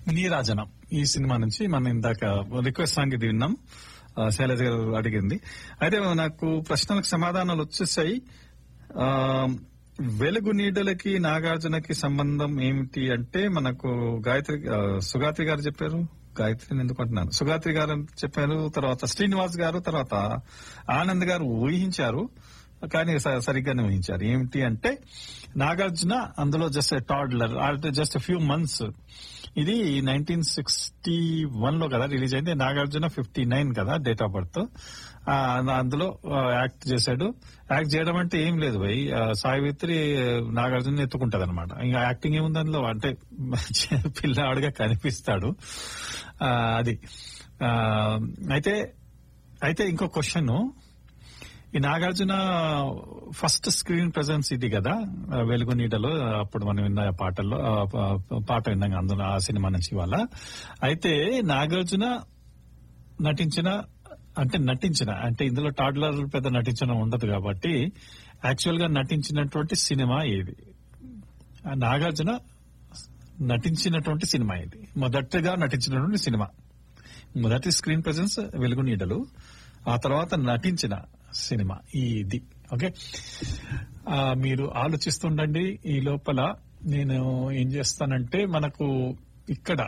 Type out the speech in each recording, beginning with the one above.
నీరాజనం ఈ సినిమా నుంచి మనం ఇందాక రిక్వెస్ట్ సాంగ్ ఇది విన్నాం ఆ, శైలజ గారు అడిగింది అయితే నాకు ప్రశ్నలకు సమాధానాలు వచ్చేసాయి ఆ, వెలుగు నీడలకి నాగార్జునకి సంబంధం ఏమిటి అంటే మనకు గాయత్రి ఆ, సుగాత్రి గారు చెప్పారు గాయత్రిని ఎందుకు అంటున్నాను సుగాత్రి గారు చెప్పారు తర్వాత శ్రీనివాస్ గారు తర్వాత ఆనంద్ గారు ఊహించారు కానీ స- సరిగ్గానే ఊహించారు ఏమిటి అంటే నాగార్జున అందులో just toddler just few months ఇది నైన్టీన్ సిక్స్టీ వన్ లో కదా రిలీజ్ అయింది నాగార్జున ఫిఫ్టీ నైన్ కదా డేట్ ఆఫ్ బర్త్ ఆ, అందులో యాక్ట్ చేశాడు యాక్ట్ చేయడం అంటే ఏం లేదు భయ్ ఆ, సావిత్రి నాగార్జున ఎత్తుకుంటది అనమాట ఇంకా యాక్టింగ్ ఏముంది అందులో అంటే పిల్లాడుగా కనిపిస్తాడు ఆ, అది ఆ, అయితే అయితే ఇంకో క్వశ్చన్ ఈ నాగార్జున ఫస్ట్ స్క్రీన్ ప్రెజెన్స్ ఇది కదా ఆ, వెలుగు నీడలో అప్పుడు మనం విన్న పాటల్లో ఆ, పా- పాట విన్నాం అందులో ఆ సినిమా నుంచి వాళ్ళ అయితే నాగార్జున నటించిన అంటే నటించిన అంటే ఇందులో టాడ్లర్ పెద్ద నటించడం ఉండదు కాబట్టి యాక్చువల్ గా నటించినటువంటి సినిమా ఇది ఆ నాగార్జున నటించినటువంటి సినిమా ఇది మొదటగా నటించినటువంటి సినిమా మొదటి స్క్రీన్ ప్రెజెన్స్ వెలుగు నీడలు ఆ తర్వాత నటించిన సినిమా ఇది ఓకే ఆ, మీరు ఆలోచిస్తుండండి ఈ లోపల నేను ఏం చేస్తానంటే మనకు ఇక్కడ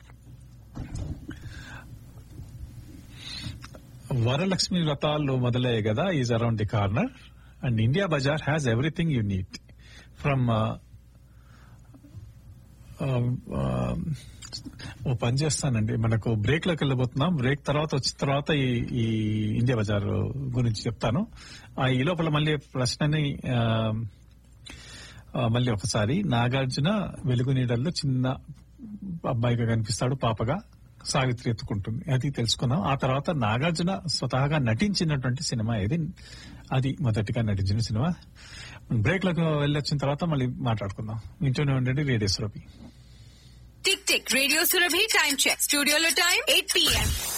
వరలక్ష్మి వ్రతాలు మొదలయ్యాయి కదా is around the corner and India bazaar has everything you need from ఓ పని చేస్తానండి మనకు బ్రేక్ లోకి వెళ్ళబోతున్నాం బ్రేక్ తర్వాత వచ్చిన తర్వాత ఈ ఈ ఇండియా బజార్ గురించి చెప్తాను ఆ, ఈ లోపల మళ్ళీ ప్రశ్నని ఆ, ఆ, మళ్ళీ ఒకసారి నాగార్జున వెలుగు నీడల్లో చిన్న అబ్బాయిగా కనిపిస్తాడు పాపగా సావిత్రి ఎత్తుకుంటుంది అది తెలుసుకున్నాం ఆ తర్వాత నాగార్జున స్వతహాగా నటించినటువంటి సినిమా ఇది అది మొదటిగా నటించిన సినిమా బ్రేక్ లోకి వెళ్ళొచ్చిన తర్వాత మళ్ళీ మాట్లాడుకుందాం ఇంట్లోనే ఉండండి radio Surabhi tick tick radio Surabhi time check స్టూడియోలో టైం ఎయిట్ పిఎం